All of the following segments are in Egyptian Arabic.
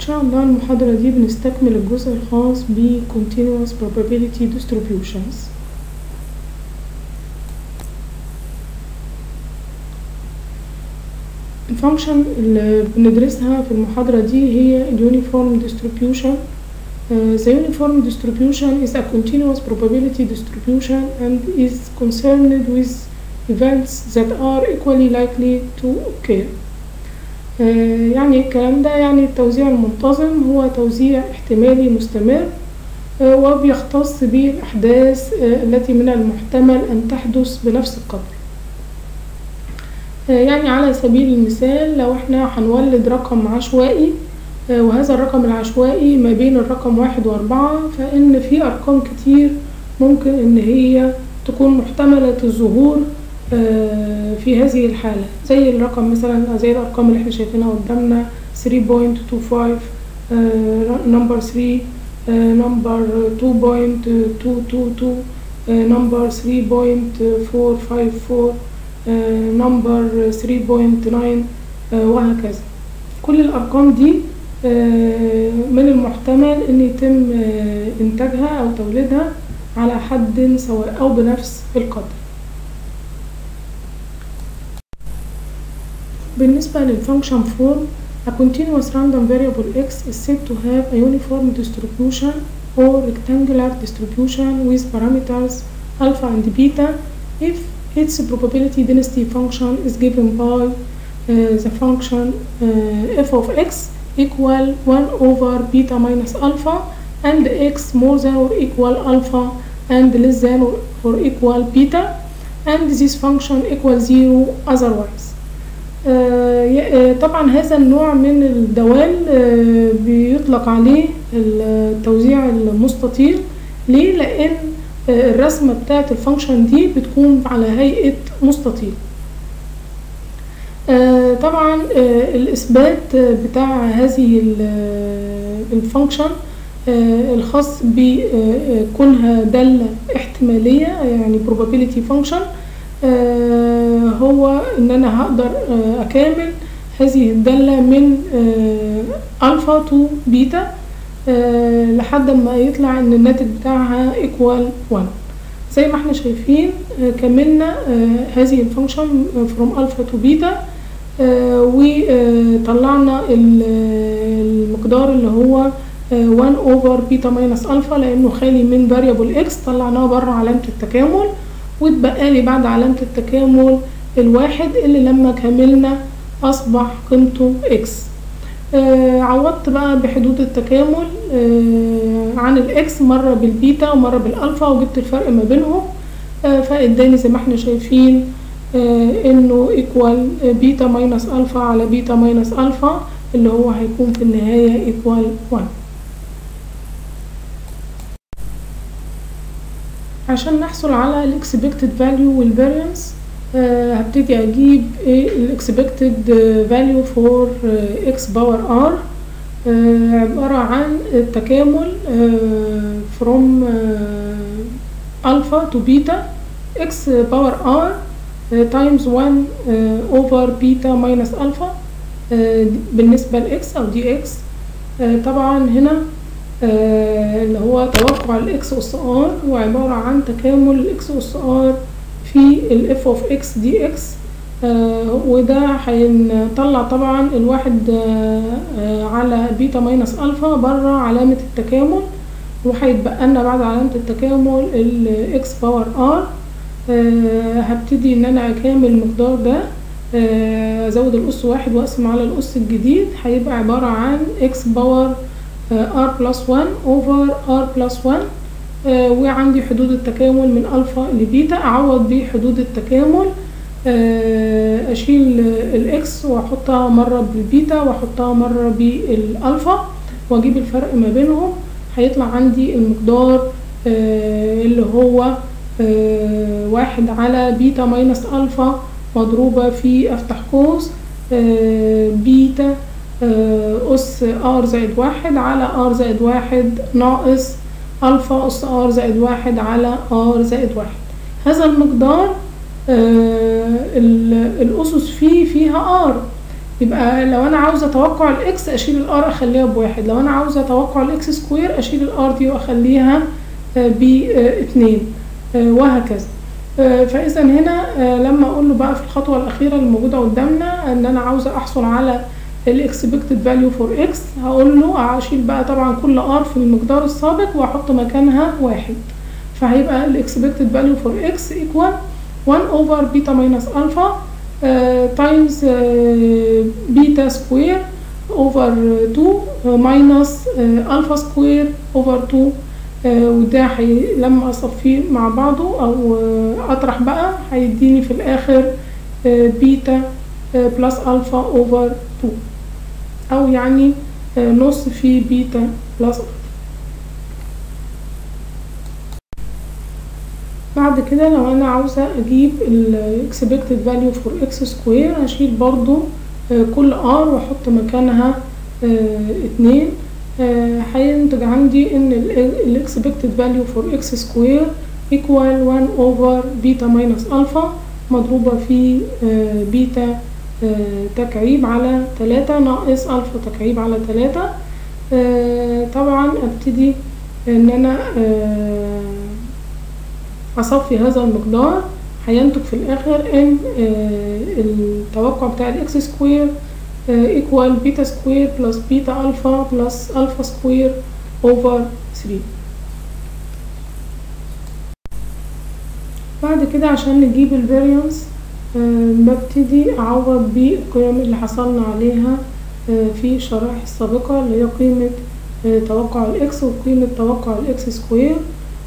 شاء الله المحاضرة دي بنستكمل الجزء الخاص ب continuous probability distributions الفانكشن اللي بندرسها في المحاضرة دي هي اليونيفورم distribution Uh, the uniform distribution is a continuous probability distribution and is concerned with events that are equally likely to occur. Uh, يعني الكلام ده يعني التوزيع المنتظم هو توزيع احتمالي مستمر uh, وبيختص بالأحداث التي من المحتمل أن تحدث بنفس القدر. يعني على سبيل المثال لو احنا هنولد رقم عشوائي وهذا الرقم العشوائي ما بين الرقم واحد وأربعة فإن في أرقام كتير ممكن إن هي تكون محتملة الظهور في هذه الحالة زي الرقم مثلا زي الأرقام اللي احنا شايفينها قدامنا 3.25 نمبر 3 نمبر 2.222 نمبر 3.454 نمبر 3.9 وهكذا كل الأرقام دي من المحتمل ان يتم انتاجها او توليدها على حد سواء او بنفس القدر بالنسبة للفانكشن فورم a continuous random variable x is said to have a uniform distribution or rectangular distribution with parameters alpha and beta if its probability density function is given by uh, the function uh, f of x equal 1 over beta minus alpha and x more than or equal alpha and less than or, or equal beta and this function equal 0 otherwise آه طبعا هذا النوع من الدوال آه بيطلق عليه التوزيع المستطيل ليه لان آه الرسمه بتاعه الفانكشن دي بتكون على هيئه مستطيل طبعا الاثبات بتاع هذه الفانكشن الخاص بكونها دالة احتمالية يعني probability function هو ان انا هقدر اكامل هذه الدالة من الفا تو بيتا لحد ما يطلع ان الناتج بتاعها equal 1 زي ما احنا شايفين كملنا هذه الفانكشن from الفا تو بيتا وطلعنا المقدار اللي هو 1 اوفر بيتا ماينس الفا لانه خالي من فاريبل اكس طلعناه بره علامه التكامل واتبقى لي بعد علامه التكامل الواحد اللي لما كملنا اصبح قيمته اكس آه عوضت بقى بحدود التكامل آه عن الاكس مره بالبيتا ومره بالالفا وجبت الفرق ما بينهم آه فاداني زي ما احنا شايفين انه ايكوال بيتا ماينس الفا على بيتا ماينس الفا اللي هو هيكون في النهاية ايكوال 1 عشان نحصل على الاكسبكتد فاليو والفاريانس هبتدي اجيب الاكسبكتد فاليو فور اكس باور ار عبارة عن التكامل from alpha to beta x باور r تايمز 1 اوفر بيتا ماينس الفا بالنسبة لاكس او دي اكس طبعا هنا اللي هو توقع الاكس اس ار هو عبارة عن تكامل الاكس اس ار في الاف اوف اكس دي اكس وده هنطلع طبعا الواحد على بيتا ماينس الفا بره علامة التكامل وهيتبقى لنا بعد علامة التكامل الاكس باور ار أه هبتدي ان انا اكامل المقدار ده أه ازود الاس واحد واقسم على الاس الجديد هيبقى عبارة عن اكس باور ار بلس 1 اوفر ار بلس 1 أه وعندي حدود التكامل من الفا لبيتا اعوض بحدود التكامل اشيل الاكس واحطها مرة بالبيتا واحطها مرة بالالفا واجيب الفرق ما بينهم هيطلع عندي المقدار اللي هو آه واحد على بيتا ماينس الفا مضروبة في افتح قوس آه بيتا آه اس ار زائد واحد على ار زائد واحد ناقص الفا اس ار زائد واحد على ار زائد واحد هذا المقدار الاسس فيه فيها ار يبقى لو انا عاوزه اتوقع الاكس اشيل الار اخليها بواحد لو انا عاوزه اتوقع الاكس سكوير اشيل الار دي واخليها باتنين وهكذا فاذا هنا لما اقول له بقى في الخطوه الاخيره اللي موجوده قدامنا ان انا عاوزه احصل على الاكسبكتد فاليو فور اكس هقول له اشيل بقى طبعا كل ار في المقدار السابق واحط مكانها واحد فهيبقى الاكسبكتد فاليو فور اكس ايكوال 1 اوفر بيتا ماينس الفا تايمز بيتا سكوير اوفر 2 ماينس الفا سكوير اوفر 2 وده حي... لما اصفيه مع بعضه او اطرح بقى هيديني في الاخر بيتا بلس الفا اوفر 2 او يعني نص في بيتا بلس الفا بعد كده لو انا عاوزة اجيب ال expected value for x square هشيل برضو كل r واحط مكانها اتنين هينتج عندي ان ال expected value for x square equal 1 over beta minus alpha مضروبة في بيتا تكعيب على تلاتة ناقص الفا تكعيب على تلاتة طبعا ابتدي ان انا اصفي هذا المقدار هينتج في الاخر ان التوقع بتاع الاكس سكوير ايكوال بيتا سكوير بلس بيتا الفا بلس الفا سكوير اوفر 3 بعد كده عشان نجيب الفاريانس ببتدي اعوض بالقيم اللي حصلنا عليها في الشرائح السابقة اللي هي قيمة توقع الاكس وقيمة توقع الاكس سكوير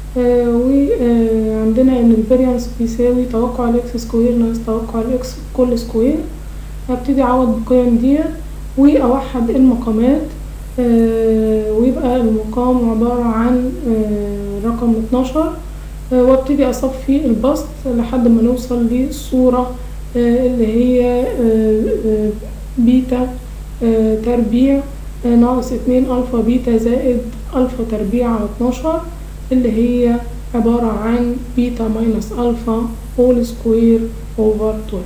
وعندنا ان الفاريانس بيساوي توقع الاكس سكوير ناقص توقع الاكس كل سكوير هبتدي اعوض بالقيم ديت واوحد المقامات ويبقى المقام عبارة عن رقم اتناشر وابتدي اصفي البسط لحد ما نوصل للصورة اللي هي بيتا تربيع ناقص اتنين الفا بيتا زائد الفا تربيع على اتناشر اللي هي عبارة عن بيتا ماينس الفا هول سكوير اوفر 12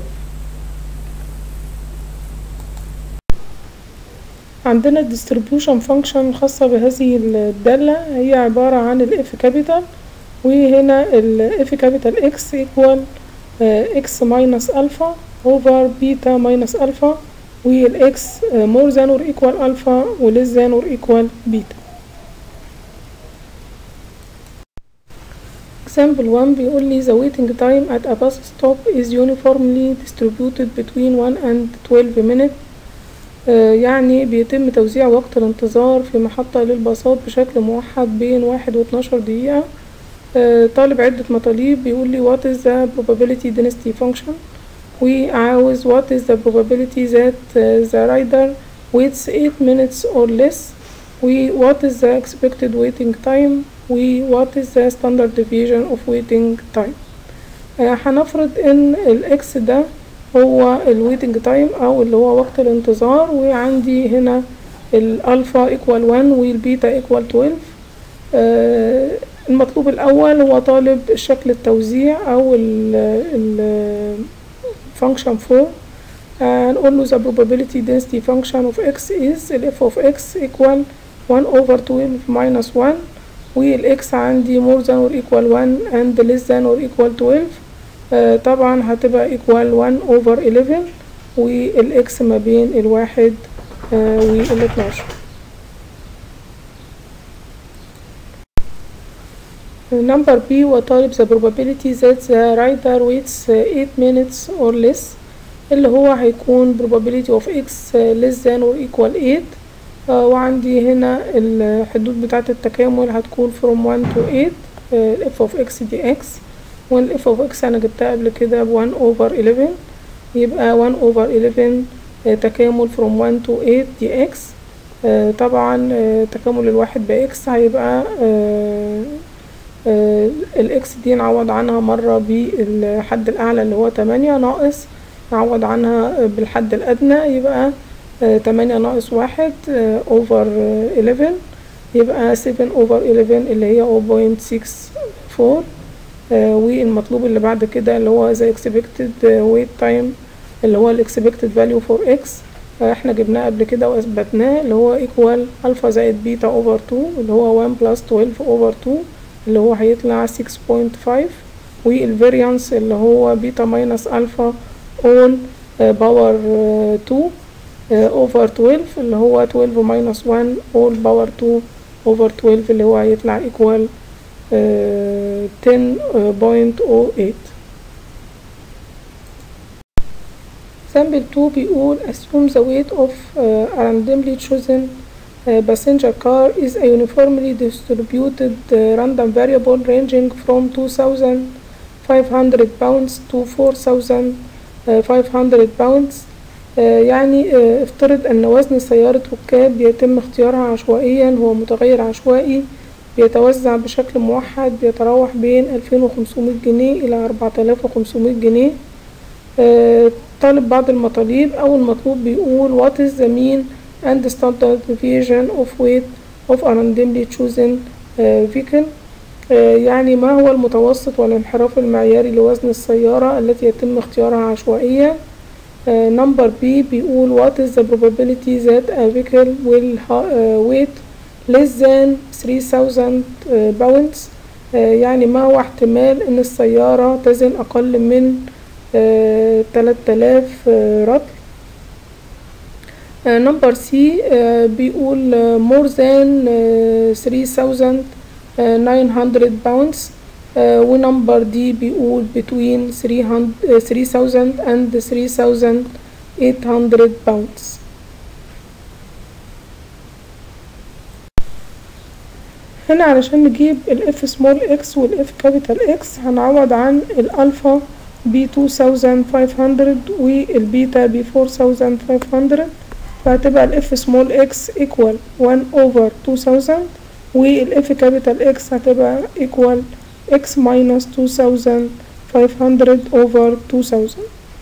عندنا الديستريبيوشن فانكشن خاصة بهذه الدالة هي عبارة عن الاف كابيتال وهنا الاف كابيتال اكس ايكوال اكس ماينس الفا اوفر بيتا ماينس الفا والاكس مور ذان اور ايكوال الفا وليس ذان اور ايكوال بيتا example 1 بيقول لي the waiting time at a bus stop is uniformly distributed between 1 and 12 minutes آه يعني بيتم توزيع وقت الانتظار في محطة للباصات بشكل موحد بين واحد واتناشر دقيقة آه طالب عدة مطالب بيقول لي what is the probability density function وعاوز what is the probability that uh, the rider waits 8 minutes or less و what is the expected waiting time و what is the standard deviation of waiting time آه هنفرض ان الاكس ده هو الويتنج تايم او اللي هو وقت الانتظار وعندي هنا الالفا ايكوال 1 والبيتا ايكوال 12 آه المطلوب الاول هو طالب شكل التوزيع او ال function for هنقول له the probability density function of x is ال f of x equal 1 over 12 minus 1 والاكس عندي more than or equal 1 and less than or equal 12 آه طبعا هتبقى equal 1 over 11 والاكس ما بين الواحد آه والاتناشر number B وطالب the probability that the rider waits 8 minutes or less اللي هو هيكون probability of x less than or equal 8 آه وعندي هنا الحدود بتاعة التكامل هتكون from 1 to 8 آه f of x dx وال f of x أنا جبتها قبل كده ب 1 over 11 يبقى 1 over 11 آه تكامل from 1 to 8 dx طبعا تكامل الواحد ب x هيبقى الاكس دي نعوض عنها مرة بالحد الأعلى اللي هو تمانية ناقص نعوض عنها بالحد الأدنى يبقى تمانية ناقص واحد اوفر إليفن يبقى سيفن اوفر إليفن اللي هي او بوينت سكس فور والمطلوب اللي بعد كده اللي هو the expected wait time اللي هو ال expected value for x احنا جبناه قبل كده واثبتناه اللي هو ايكوال الفا زائد بيتا اوفر 2 اللي هو 1 بلس 12 اوفر 2 اللي هو هيطلع 6.5 والفاريانس اللي هو بيتا ماينس الفا اول باور 2 اوفر 12 اللي هو 12 ماينس 1 اول باور 2 اوفر 12 اللي هو هيطلع ايكوال 10.08 Sample 2 بيقول assume the weight of uh, a randomly chosen uh, passenger car is a uniformly distributed uh, random variable ranging from 2,500 pounds to 4,500 pounds uh, يعني uh, افترض أن وزن سيارة ركاب يتم اختيارها عشوائيا هو متغير عشوائي بيتوزع بشكل موحد بيتراوح بين 2500 جنيه إلى 4500 جنيه uh, طالب بعض المطالب أول مطلوب بيقول what is the mean and standard deviation of weight of a randomly chosen uh, vehicle uh, يعني ما هو المتوسط والانحراف المعياري لوزن السيارة التي يتم اختيارها عشوائيا نمبر uh, بي بيقول what is the probability that a vehicle will uh, weight less than 3000 pounds uh, يعني ما هو احتمال ان السيارة تزن اقل من تلات آلاف رطل نمبر سي بيقول more than 3900 pounds ونمبر دي بيقول between 3000 and 3800 pounds هنا علشان نجيب الاف سمول اكس والاف كابيتال اكس هنعوض عن الالفا ب 2500 والبيتا ب 4500 فهتبقى الاف سمول اكس ايكوال 1 اوفر 2000 والاف كابيتال اكس هتبقى ايكوال اكس ماينس 2500 اوفر 2000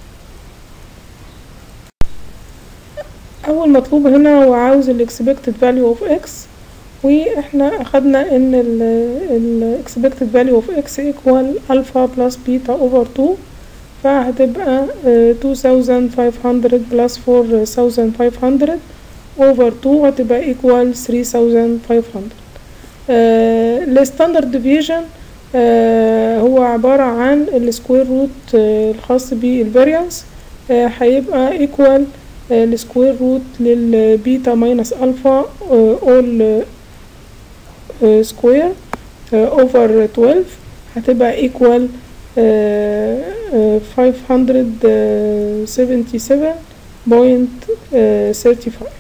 اول مطلوب هنا هو عاوز الاكسبكتد فاليو اوف اكس واحنا اخدنا ان الاكسبكتد فاليو اوف اكس ايكوال الفا بلس بيتا اوفر 2 فهتبقى two thousand five hundred plus four thousand five hundred over two هتبقى equal three thousand five hundred الستاندرد ديفيجن هو عبارة عن السكوير روت الخاص بالفاريانس هيبقى equal السكوير روت للبيتا ماينس الفا all سكوير over 12 هتبقى equal five hundred seventy seven point thirty five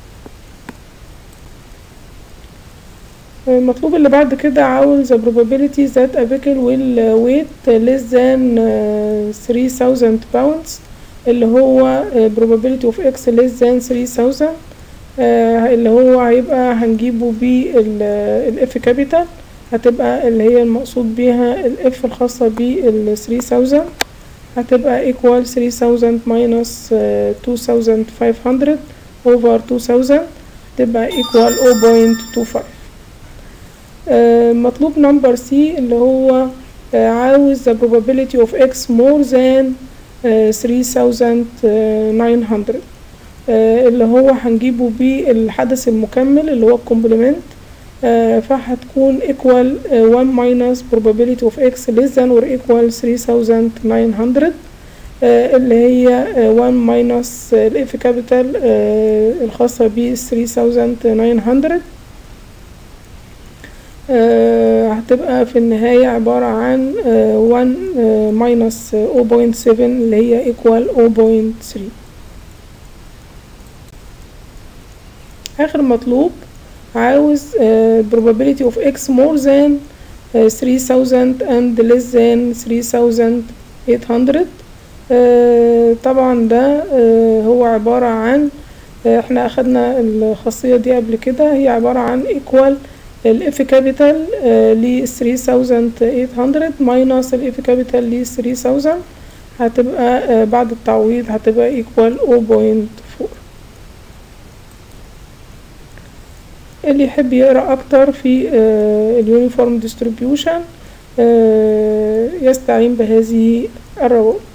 المطلوب اللي بعد كده عاوز the probability that a vehicle will weight less than three thousand pounds اللي هو probability of x less than three thousand اللي هو هيبقى هنجيبه بالاف كابيتال هتبقى اللي هي المقصود بيها الاف الخاصة بال 3000 هتبقى equal 3000 minus 2500 over 2000 هتبقى equal 0.25 مطلوب نمبر سي اللي هو عاوز the probability of x more than 3900 اللي هو هنجيبه بالحدث المكمل اللي هو الكومبلمنت فهتكون equal 1 minus probability of x less than or equal 3900 اللي هي 1 minus الاف كابيتال الخاصة ب 3900 هتبقى في النهاية عبارة عن 1 minus 0.7 اللي هي equal 0.3 آخر مطلوب عاوز uh, probability of x more than uh, 3000 and less than 3800 uh, طبعا ده uh, هو عبارة عن uh, احنا اخدنا الخاصية دي قبل كده هي عبارة عن equal الاف كابيتال ل 3800 ماينس الاف كابيتال ل 3000 هتبقى uh, بعد التعويض هتبقى equal 0.4 اللي يحب يقرا اكتر في اليونيفورم ديستريبيوشن يستعين بهذه الروابط